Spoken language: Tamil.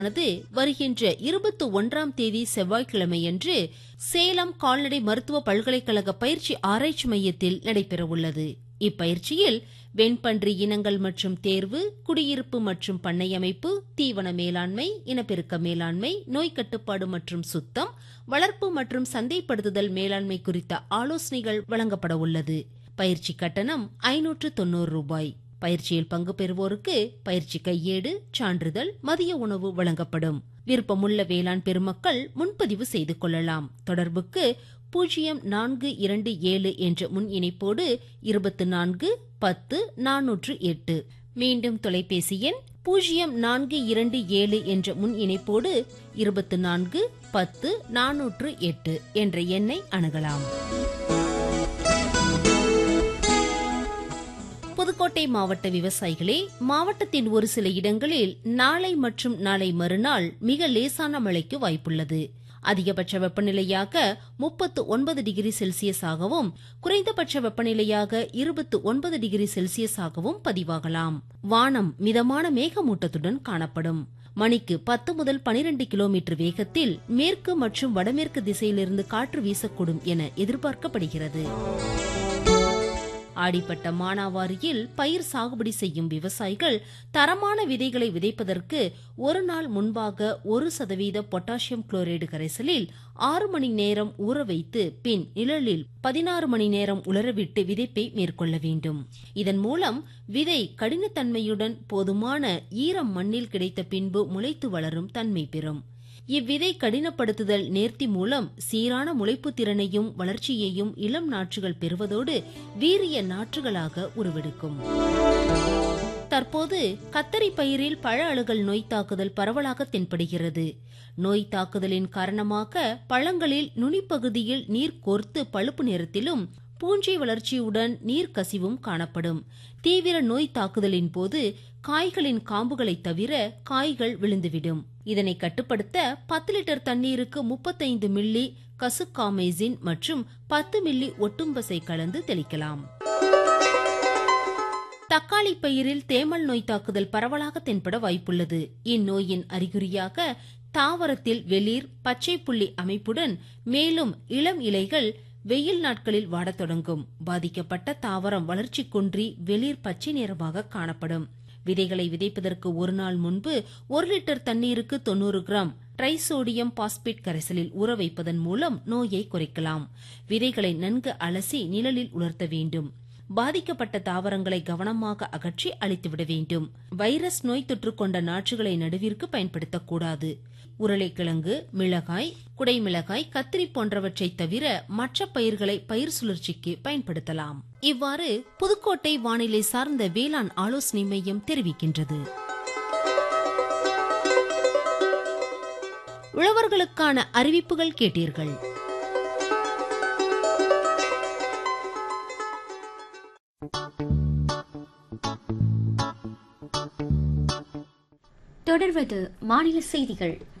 ஆனது வருகின்ற இருபத்தி ஒன்றாம் தேதி செவ்வாய்க்கிழமையன்று சேலம் கால்நடை மருத்துவ பல்கலைக்கழக பயிற்சி ஆராய்ச்சி மையத்தில் நடைபெறவுள்ளது இப்பயிற்சியில் வெண்பன்றி இனங்கள் மற்றும் தேர்வு குடியிருப்பு மற்றும் பண்ணை அமைப்பு தீவன மேலாண்மை இனப்பெருக்க மேலாண்மை நோய் கட்டுப்பாடு மற்றும் சுத்தம் வளர்ப்பு மற்றும் சந்தைப்படுத்துதல் மேலாண்மை குறித்த ஆலோசனைகள் வழங்கப்பட உள்ளது பயிற்சி கட்டணம் ஐநூற்று தொன்னூறு ரூபாய் பயிற்சியில் பங்கு பெறுவோருக்கு பயிற்சி கையேடு சான்றிதழ் மதிய உணவு வழங்கப்படும் விருப்பமுள்ள வேளாண் பெருமக்கள் முன்பதிவு செய்து கொள்ளலாம் தொடர்புக்கு பூஜ்ஜியம் நான்கு இரண்டு ஏழு என்ற முன் இணைப்போடு இருபத்து நான்கு பத்து நானூற்று எட்டு மீண்டும் தொலைபேசி எண் பூஜ்ஜியம் நான்கு இரண்டு ஏழு என்ற முன் இணைப்போடு இருபத்து நான்கு பத்து நானூற்று எட்டு என்ற எண்ணை அணுகலாம் புதுக்கோட்டை மாவட்ட விவசாயிகளே மாவட்டத்தின் ஒரு சில இடங்களில் நாளை மற்றும் நாளை மறுநாள் மிக லேசான மழைக்கு வாய்ப்புள்ளது அதிகபட்ச வெப்பநிலையாக முப்பத்து ஒன்பது டிகிரி செல்சியஸாகவும் குறைந்தபட்ச வெப்பநிலையாக இருபத்து ஒன்பது டிகிரி செல்சியஸாகவும் பதிவாகலாம் வானம் மிதமான மேகமூட்டத்துடன் காணப்படும் மணிக்கு பத்து முதல் பனிரெண்டு கிலோமீட்டர் வேகத்தில் மேற்கு மற்றும் வடமேற்கு திசையிலிருந்து காற்று வீசக்கூடும் என எதிர்பார்க்கப்படுகிறது ஆடிப்பட்ட மானாவாரியில் பயிர் சாகுபடி செய்யும் விவசாயிகள் தரமான விதைகளை விதைப்பதற்கு ஒரு நாள் முன்பாக ஒரு சதவீத பொட்டாசியம் குளோரைடு கரைசலில் ஆறு மணி நேரம் ஊற வைத்து பின் நிழலில் பதினாறு மணி நேரம் உலரவிட்டு விதைப்பை மேற்கொள்ள வேண்டும் இதன் மூலம் விதை கடினத்தன்மையுடன் போதுமான ஈரம் மண்ணில் கிடைத்த பின்பு முளைத்து வளரும் தன்மை பெறும் இவ்விதை கடினப்படுத்துதல் நேர்த்தி மூலம் சீரான முளைப்பு திறனையும் வளர்ச்சியையும் இளம் நாற்றுகள் பெறுவதோடு வீரிய நாற்றுகளாக உருவெடுக்கும் தற்போது கத்தரி பயிரில் பழ அழுகல் நோய் தாக்குதல் பரவலாக தென்படுகிறது நோய் தாக்குதலின் காரணமாக பழங்களில் நுனிப்பகுதியில் நீர் கோர்த்து பழுப்பு நிறத்திலும் பூஞ்சை வளர்ச்சியுடன் நீர் கசிவும் காணப்படும் தீவிர நோய் தாக்குதலின் போது காய்களின் காம்புகளை தவிர காய்கள் விழுந்துவிடும் இதனை கட்டுப்படுத்த பத்து லிட்டர் தண்ணீருக்கு முப்பத்தைந்து மில்லி கசுக்காமைசின் மற்றும் பத்து மில்லி ஒட்டும்பசை கலந்து தெளிக்கலாம் தக்காளி பயிரில் தேமல் நோய் தாக்குதல் பரவலாக தென்பட வாய்ப்புள்ளது இந்நோயின் அறிகுறியாக தாவரத்தில் வெளிர் பச்சை புள்ளி அமைப்புடன் மேலும் இளம் இலைகள் வெயில் நாட்களில் வாடத் தொடங்கும் பாதிக்கப்பட்ட தாவரம் வளர்ச்சி குன்றி வெளிர் பச்சை நிறமாக காணப்படும் விதைகளை விதைப்பதற்கு ஒரு நாள் முன்பு ஒரு லிட்டர் தண்ணீருக்கு தொன்னூறு கிராம் ட்ரைசோடியம் பாஸ்பேட் கரைசலில் ஊற வைப்பதன் மூலம் நோயை குறைக்கலாம் விதைகளை நன்கு அலசி நிழலில் உலர்த்த வேண்டும் பாதிக்கப்பட்ட தாவரங்களை கவனமாக அகற்றி அழித்துவிட வேண்டும் வைரஸ் நோய் தொற்று கொண்ட நாற்றுகளை நடுவிற்கு பயன்படுத்தக்கூடாது உருளைக்கிழங்கு மிளகாய் குடைமிளகாய் கத்திரி போன்றவற்றை தவிர மற்ற பயிர்களை பயிர் சுழற்சிக்கு பயன்படுத்தலாம் இவ்வாறு புதுக்கோட்டை வானிலை சார்ந்த வேளாண் ஆலோசனை மையம் தெரிவிக்கின்றது உழவர்களுக்கான அறிவிப்புகள் கேட்டீர்கள் தொடர்வது மாநில செய்திகள்